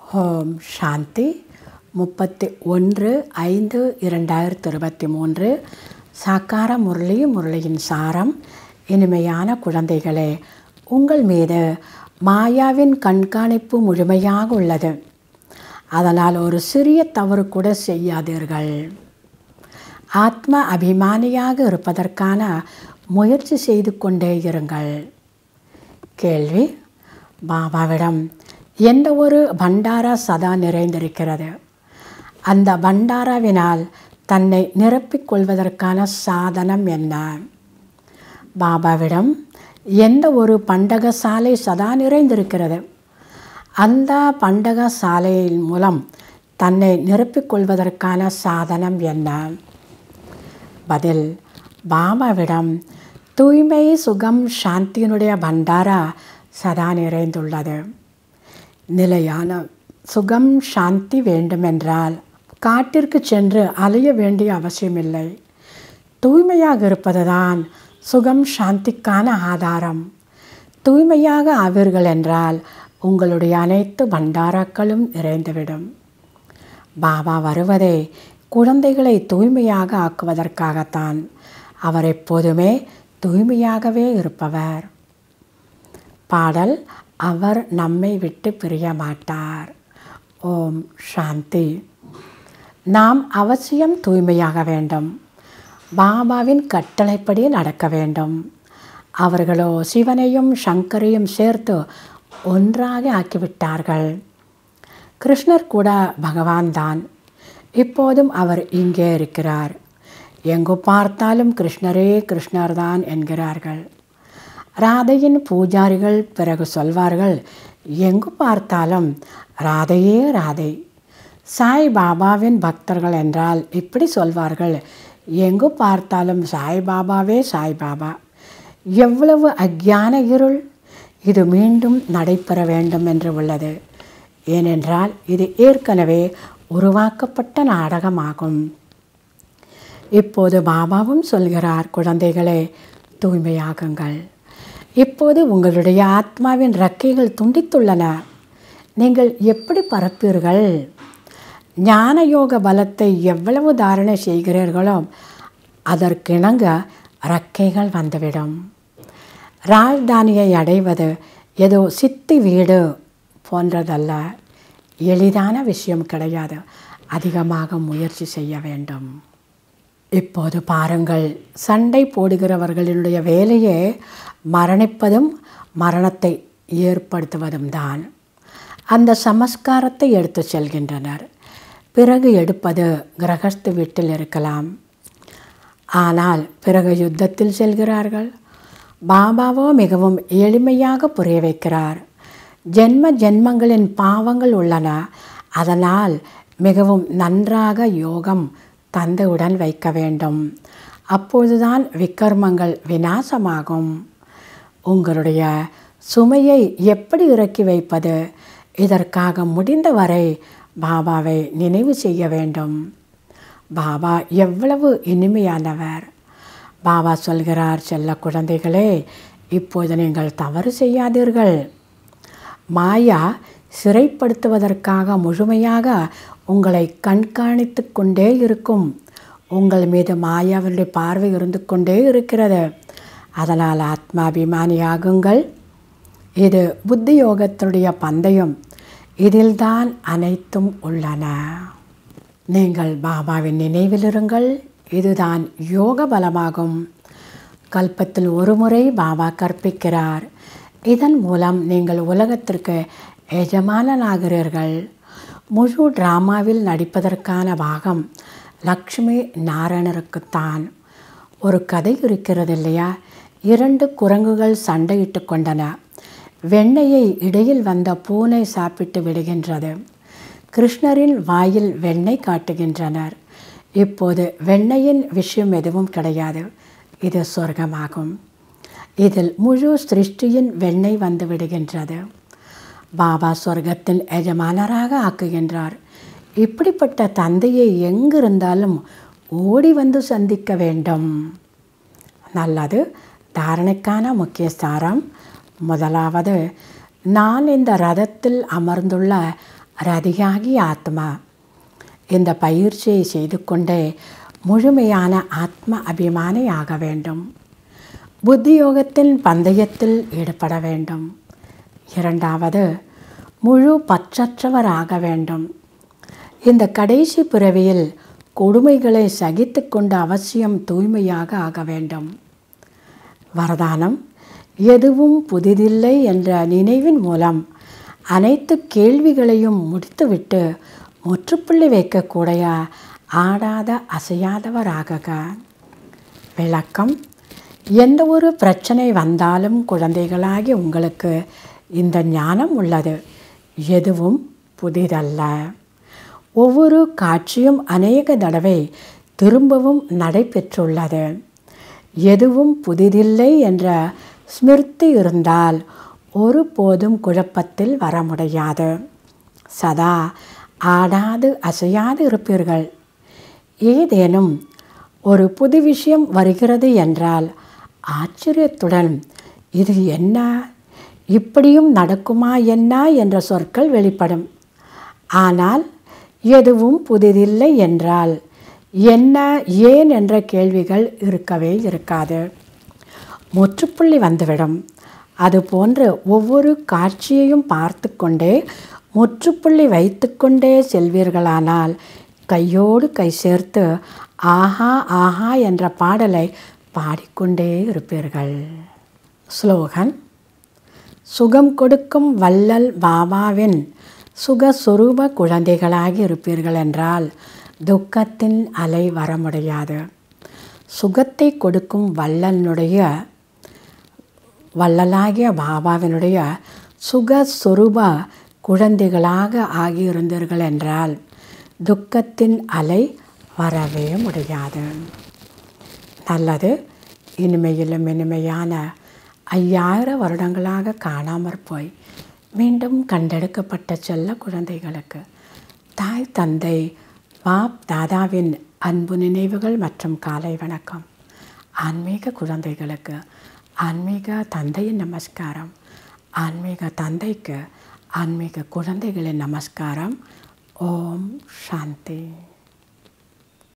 ஓம் சாந்தி முப்பத்தி ஒன்று ஐந்து இரண்டாயிரத்தி இருபத்தி மூன்று சாக்கார முரளி முரளியின் சாரம் இனிமையான குழந்தைகளே உங்கள் மீது மாயாவின் கண்காணிப்பு முழுமையாக உள்ளது அதனால் ஒரு சிறிய தவறு கூட செய்யாதீர்கள் ஆத்ம அபிமானியாக இருப்பதற்கான முயற்சி செய்து கொண்டே இருங்கள் கேள்வி பாபாவிடம் எந்த ஒரு பண்டாரா சதா நிறைந்திருக்கிறது அந்த பண்டாராவினால் தன்னை நிரப்பிக் கொள்வதற்கான சாதனம் என்ன பாபாவிடம் எந்த ஒரு பண்டக சாலை சதா நிறைந்திருக்கிறது அந்த பண்டக சாலையின் மூலம் தன்னை நிரப்பிக் கொள்வதற்கான சாதனம் என்ன பதில் பாபாவிடம் தூய்மை சுகம் சாந்தியினுடைய பண்டாரா சதா நிறைந்துள்ளது நிலையான சுகம் சாந்தி வேண்டுமென்றால் காட்டிற்கு சென்று அலைய வேண்டிய அவசியமில்லை தூய்மையாக இருப்பதுதான் சுகம் சாந்திக்கான ஆதாரம் தூய்மையாக ஆவீர்கள் என்றால் உங்களுடைய அனைத்து பண்டாராக்களும் நிறைந்துவிடும் பாபா வருவதே குழந்தைகளை தூய்மையாக ஆக்குவதற்காகத்தான் அவர் எப்போதுமே தூய்மையாகவே இருப்பவர் பாடல் அவர் நம்மை விட்டு பிரிய மாட்டார் ஓம் சாந்தி நாம் அவசியம் தூய்மையாக வேண்டும் பாபாவின் கட்டளைப்படி நடக்க வேண்டும் அவர்களோ சிவனையும் சங்கரையும் சேர்த்து ஒன்றாக ஆக்கிவிட்டார்கள் கிருஷ்ணர் கூட பகவான் தான் இப்போதும் அவர் இங்கே இருக்கிறார் எங்கு பார்த்தாலும் கிருஷ்ணரே கிருஷ்ணர் தான் என்கிறார்கள் ராதையின் பூஜாரிகள் பிறகு சொல்வார்கள் எங்கு பார்த்தாலும் ராதையே ராதை சாய் பாபாவின் பக்தர்கள் என்றால் இப்படி சொல்வார்கள் எங்கு பார்த்தாலும் சாய் பாபாவே சாய் பாபா எவ்வளவு அக்ஞான இருள் இது மீண்டும் நடைபெற வேண்டும் என்று உள்ளது ஏனென்றால் இது ஏற்கனவே உருவாக்கப்பட்ட நாடகமாகும் இப்போது பாபாவும் சொல்கிறார் குழந்தைகளே தூய்மையாகுங்கள் இப்போது உங்களுடைய ஆத்மாவின் ரக்கைகள் துண்டித்துள்ளன நீங்கள் எப்படி பரப்பீர்கள் ஞான யோக பலத்தை எவ்வளவு தாரணை செய்கிறீர்களோ அதற்கிணங்க ரக்கைகள் வந்துவிடும் ராஜ்தானியை அடைவது ஏதோ சித்தி வீடு போன்றதல்ல எளிதான விஷயம் கிடையாது அதிகமாக முயற்சி செய்ய வேண்டும் இப்போது பாருங்கள் சண்டை போடுகிறவர்களுடைய வேலையே மரணிப்பதும் மரணத்தை ஏற்படுத்துவதும் தான் அந்த சமஸ்காரத்தை எடுத்து செல்கின்றனர் பிறகு எடுப்பது கிரகஸ்து வீட்டில் இருக்கலாம் ஆனால் பிறகு யுத்தத்தில் செல்கிறார்கள் பாபாவோ மிகவும் எளிமையாக புரிய வைக்கிறார் ஜென்ம ஜென்மங்களின் பாவங்கள் உள்ளன அதனால் மிகவும் நன்றாக யோகம் தந்தையுடன் வைக்க வேண்டும் அப்பொழுதுதான் விக்கர்மங்கள் விநாசமாகும் உங்களுடைய சுமையை எப்படி இறக்கி வைப்பது இதற்காக முடிந்தவரை பாபாவை நினைவு செய்ய வேண்டும் பாபா எவ்வளவு இனிமையானவர் பாபா சொல்கிறார் செல்ல குழந்தைகளே இப்போது நீங்கள் தவறு செய்யாதீர்கள் மாயா சிறைப்படுத்துவதற்காக முழுமையாக உங்களை கண்காணித்து கொண்டே இருக்கும் உங்கள் மீது மாயாவினுடைய பார்வை இருந்து கொண்டே இருக்கிறது அதனால் ஆத்மாபிமானியாகுங்கள் இது புத்தி யோகத்துடைய பந்தயம் இதில்தான் அனைத்தும் உள்ளன நீங்கள் பாபாவின் நினைவிலிருங்கள் இதுதான் யோக பலமாகும் கல்பத்தில் ஒரு முறை பாபா கற்பிக்கிறார் இதன் மூலம் நீங்கள் உலகத்திற்கு எஜமானனாகிறீர்கள் முழு டிராமாவில் நடிப்பதற்கான பாகம் லக்ஷ்மி நாராயணருக்குத்தான் ஒரு கதை இருக்கிறது இல்லையா இரண்டு குரங்குகள் சண்டையிட்டு கொண்டன வெண்ணெயை இடையில் வந்த பூனை சாப்பிட்டு விடுகின்றது கிருஷ்ணரின் வாயில் வெண்ணெய் காட்டுகின்றனர் இப்போது வெண்ணெயின் விஷயம் எதுவும் கிடையாது இது சொர்க்கமாகும் இதில் முழு சிருஷ்டியின் வெண்ணெய் வந்து விடுகின்றது பாபா சொர்க்கத்தின் எஜமானராக ஆக்குகின்றார் இப்படிப்பட்ட தந்தையை எங்கிருந்தாலும் ஓடி வந்து சந்திக்க வேண்டும் நல்லது தாரணைக்கான முக்கிய சாரம் முதலாவது நான் இந்த ரதத்தில் அமர்ந்துள்ள ரதியாகி ஆத்மா இந்த பயிற்சியை செய்து கொண்டே முழுமையான ஆத்ம அபிமானியாக வேண்டும் புத்தியோகத்தின் பந்தயத்தில் ஈடுபட வேண்டும் இரண்டாவது முழு பற்றற்றவராக வேண்டும் இந்த கடைசி பிறவியில் கொடுமைகளை சகித்து கொண்டு அவசியம் தூய்மையாக ஆக வேண்டும் வரதானம் எதுவும் புதிதில்லை என்ற நினைவின் மூலம் அனைத்து கேள்விகளையும் முடித்துவிட்டு முற்றுப்புள்ளி வைக்கக்கூடிய ஆடாத அசையாதவராக விளக்கம் எந்த ஒரு பிரச்சனை வந்தாலும் குழந்தைகளாகி உங்களுக்கு இந்த ஞானம் உள்ளது எதுவும் புதிதல்ல ஒவ்வொரு காட்சியும் அநேக தடவை திரும்பவும் நடைபெற்றுள்ளது எதுவும் புதிதில்லை என்ற ஸ்மிருதி இருந்தால் ஒருபோதும் குழப்பத்தில் வர முடியாது சதா ஆடாது அசையாது இருப்பீர்கள் ஏதேனும் ஒரு புது விஷயம் வருகிறது என்றால் ஆச்சரியத்துடன் இது என்ன இப்படியும் நடக்குமா என்ன என்ற சொற்கள் வெளிப்படும் ஆனால் எதுவும் புதிதில்லை என்றால் என்ன ஏன் என்ற கேள்விகள் இருக்கவே இருக்காது முற்றுப்புள்ளி வந்துவிடும் அதுபோன்று ஒவ்வொரு காட்சியையும் பார்த்து கொண்டே முற்றுப்புள்ளி வைத்துக்கொண்டே செல்வீர்களானால் கையோடு கை சேர்த்து ஆஹா ஆஹா என்ற பாடலை பாடிக்கொண்டே இருப்பீர்கள் ஸ்லோகன் சுகம் கொடுக்கும் வள்ளல் பாபாவின் சுகஸ்வரூப குழந்தைகளாகி இருப்பீர்கள் என்றால் துக்கத்தின் அலை வர முடியாது சுகத்தை கொடுக்கும் வள்ளனுடைய வள்ளலாகிய பாபாவினுடைய சுகஸ்வரூப குழந்தைகளாக ஆகியிருந்தீர்கள் என்றால் துக்கத்தின் அலை வரவே முடியாது நல்லது இனிமையிலும் இனிமையான ஐயாயிரம் வருடங்களாக காணாமற் போய் மீண்டும் கண்டெடுக்கப்பட்ட செல்ல குழந்தைகளுக்கு தாய் தந்தை பாப் தாதாவின் அன்பு நினைவுகள் மற்றும் காலை வணக்கம் ஆன்மீக குழந்தைகளுக்கு ஆன்மீக தந்தையின் நமஸ்காரம் ஆன்மீக தந்தைக்கு ஆன்மீக குழந்தைகளின் நமஸ்காரம் ஓம் சாந்தி